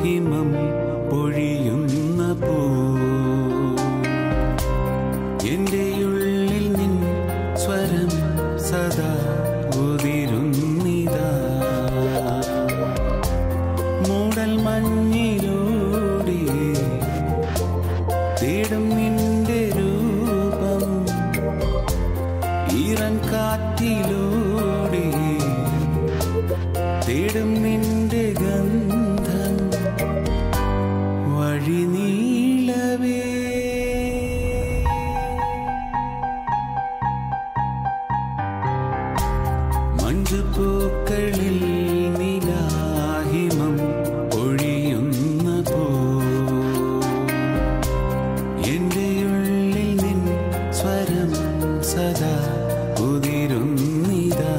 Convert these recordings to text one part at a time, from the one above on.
ഹിമം പൊഴിയുന്ന പൂ എന്റെ ഉള്ളിൽ നിൻ സ്വരം സദാ ഉതിരുന്നിതാ മൂടൽ മഞ്ഞിലൂടെ തേടും നിന്റെ രൂപം ഈറൻ കാറ്റിലൂടെ തേടും നിന്റെ ഗന്ധം വഴി നീളവേ മഞ്ജുപൂക്കളിൽ നിലാഹിമം ഒഴിയുന്ന പോ എന്റെ ഉള്ളിൽ നിൻ സ്വരം സദാ ഉതിരുന്നിതാ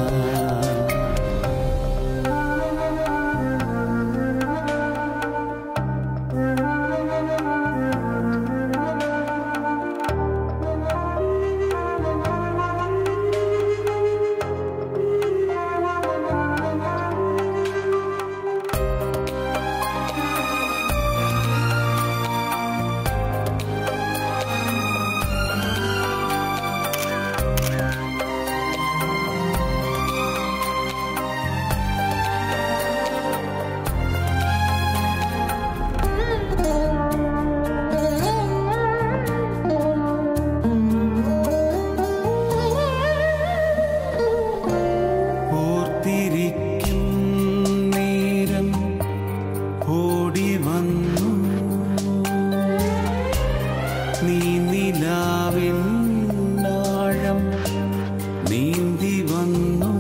ഓർത്തിരിക്കും നേരം ഓടി വന്നു നീ നിലാവിൻ ആഴം നീന്തി വന്നു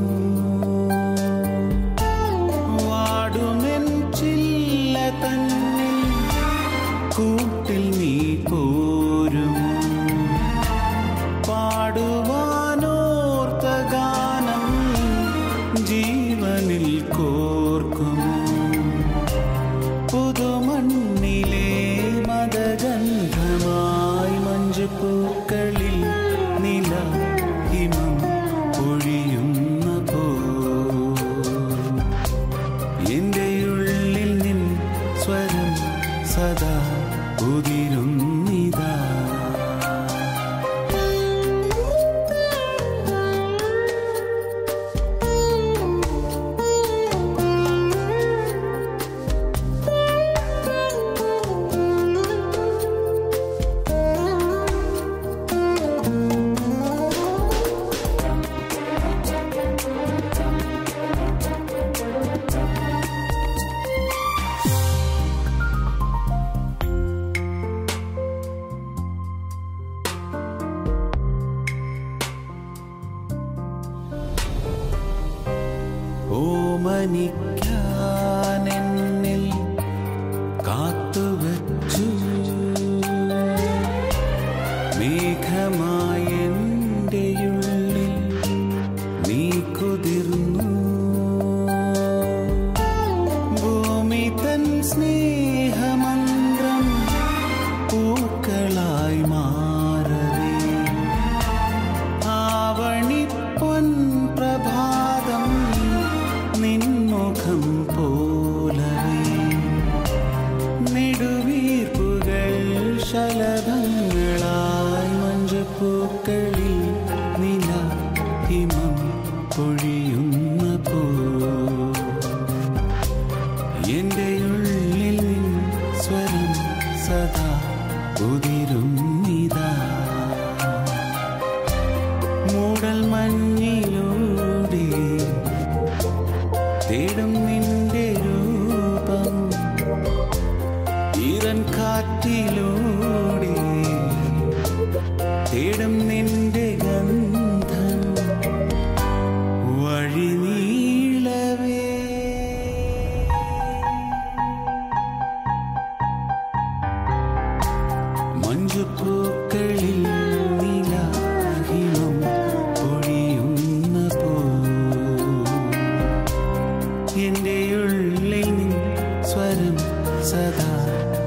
വാടുമെൻ ചില്ല തന്നിൽ കൂട്ടിൽ നീ പോരുമോ പാടുവാനോർത്ത ഗാനം ജീവനിൽ കോർക്കുമോ പുതുമണ്ണിലെ മതഗന്ധമായി മഞ്ജുപൂക്കളിൽ നില ഹിമം പൊഴിയുന്ന പോ എന്റെ ഉള്ളിൽ നിൻ സ്വരം സദാ ഉതിരുന്നിതാ ഓമനിക്കാൻ എന്നിൽ കാത്തുവച്ചു മേഘമായ എൻ്റെ ഉള്ളിൽ നീ കുതിർന്നു ഭൂമി തൻ സ്നേഹമന്ത്രം പൂക്കളായി മാറവേ ആവണിപ്പൊൻ പ്രഭാതം നിൻമുഖം പോലവേ നെടുവീർപ്പുകൾ ശലഭങ്ങളായി മഞ്ചപ്പൂക്കളിൽ നില ഹിമം പൊഴിയുന്ന പോ എന്റെ ഉള്ളിൽ നിൻ സ്വരം സദാ ഉതിരുന്നിതാ മൂടൽ മഞ്ഞിലൂടെ തേടും നിന്റെ രൂപം ഈറൻ കാറ്റിലൂടെ തേടും നിന്റെ ഗന്ധം വഴി നീളവേ മഞ്ജുപൂക്കളിൽ നീലാഹിമം പൊഴിയുന്ന പോ എന്റെ ഉള്ളിൽ നിൻ സ്വരം സദാ